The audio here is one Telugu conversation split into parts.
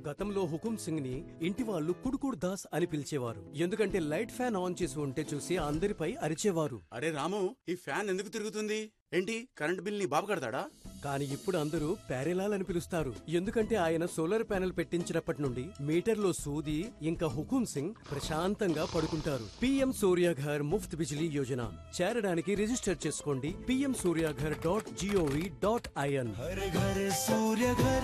గతంలో హుకుం సింగ్ ని ఇంటి వాళ్ళు కుడుకుడు దాస్ అని పిలిచేవారు ఎందుకంటే లైట్ ఫ్యాన్ ఆన్ చేసి ఉంటే చూసి అందరిపై అరిచేవారు అరే రాము ఈ ఫ్యాన్ ఎందుకు తిరుగుతుంది ఏంటి కరెంట్ బిల్ నీ బాబు కడతాడా కానీ ఇప్పుడు అందరూ ప్యారెలాల్ అని పిలుస్తారు ఎందుకంటే ఆయన సోలార్ ప్యానెల్ పెట్టించినప్పటి నుండి మీటర్లో సూది ఇంకా హుకుం సింగ్ ప్రశాంతంగా పడుకుంటారు పిఎం సూర్యాఘర్ ముఫ్త్ బిజిలీ యోజన చేరడానికి రిజిస్టర్ చేసుకోండి P M Suryaghar dot G O V dot I N हर घर सूर्य घर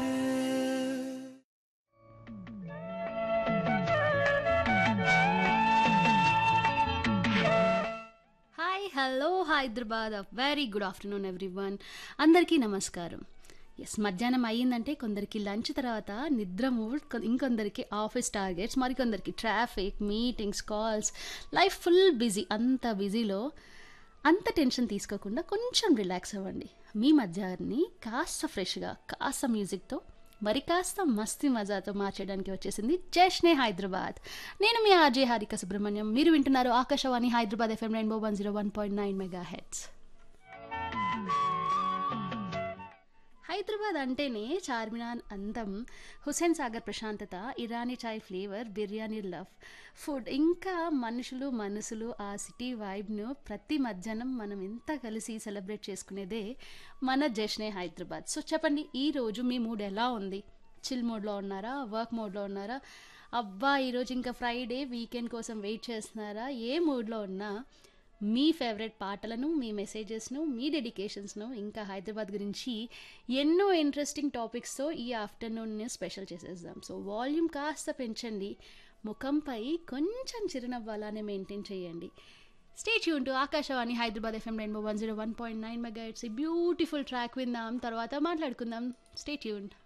hi hello Hyderabad very good afternoon everyone అందరికీ నమస్కారం ఎస్ మధ్యాహ్నం అయ్యిందంటే కొందరికి లంచ్ తర్వాత నిద్ర మూడ్ కొ- ఇంకొందరికి ఆఫీస్ టార్గెట్స్ మరికొందరికి traffic meetings calls life full busy అంత బిజీలో అంత టెన్షన్ తీసుకోకుండా కొంచెం రిలాక్స్ అవ్వండి మీ మధ్యాహ్నాన్ని కాస్త ఫ్రెష్గా కాస్త మ్యూజిక్తో మరి కాస్త మస్తి మజాతో మార్చడానికి వచ్చేసింది జష్నే హైదరాబాద్ నేను మీ ఆర్జే హారిక సుబ్రహ్మణ్యం మీరు వింటున్నారు Akashvani Hyderabad F M rainbow one zero one point nine megahertz Hyderabad అంటేనే చార్మినార్ అందం హుస్సేన్ సాగర్ ప్రశాంతత Irani chai flavour biryani love food ఇంకా మనుషులు మనసులు ఆ సిటీ వైబ్ను ప్రతి మధ్యాహ్నం మనం ఎంత కలిసి సెలబ్రేట్ చేసుకునేదే మన జష్నే హైదరాబాద్ సో చెప్పండి ఈ రోజు మీ మూడ్ ఎలా ఉంది చిల్ మోడ్లో ఉన్నారా వర్క్ మోడ్లో ఉన్నారా అబ్బా ఈరోజు ఇంకా ఫ్రైడే వీకెండ్ కోసం వెయిట్ చేస్తున్నారా ఏ మూడ్లో ఉన్నా మీ ఫేవరెట్ పాటలను మీ మెసేజెస్ను మీ డెడికేషన్స్ను ఇంకా హైదరాబాద్ గురించి ఎన్నో ఇంట్రెస్టింగ్ టాపిక్స్తో ఈ ఆఫ్టర్నూన్ని స్పెషల్ చేసేద్దాం సో వాల్యూమ్ కాస్త పెంచండి ముఖంపై కొంచెం చిరునవ్వు అలానే మెయింటైన్ చేయండి stay tune to Akashvani Hyderabad F M rainbow one zero one point nine mega it's beautiful track విందాం తర్వాత మాట్లాడుకుందాం స్టే ట్యూన్